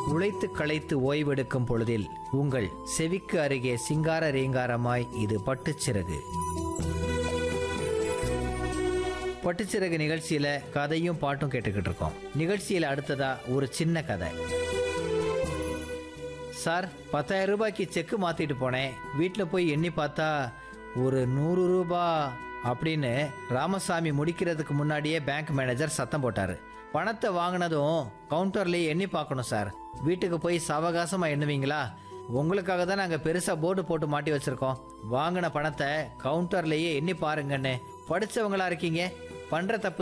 உழைத்து களைத்து ஓய்வெடுக்கும் பொழுதில் உங்கள் செவிக்கு அருகே சிங்கார ரீங்காரமாய் இது பட்டுச்சிறகு பட்டுச்சிறகு நிகழ்ச்சியில கதையும் பாட்டும் கேட்டுக்கிட்டு இருக்கோம் நிகழ்ச்சியில அடுத்ததா ஒரு சின்ன கதை சார் பத்தாயிரம் ரூபாய்க்கு செக்கு மாத்திட்டு போனேன் வீட்டில் போய் எண்ணி பார்த்தா ஒரு நூறு ரூபா அப்படின்னு ராமசாமி முடிக்கிறதுக்கு முன்னாடியே பேங்க் மேனேஜர் சத்தம் போட்டாரு பணத்தை வாங்கினதும் கவுண்டர்லேயே எண்ணி பார்க்கணும் சார் வீட்டுக்கு போய் சவகாசமாக எண்ணுவீங்களா உங்களுக்காக தான் நாங்கள் பெருசாக போர்டு போட்டு மாட்டி வச்சிருக்கோம் வாங்கின பணத்தை கவுண்டர்லேயே எண்ணி பாருங்கன்னு படிச்சவங்களா இருக்கீங்க பண்ற தப்பு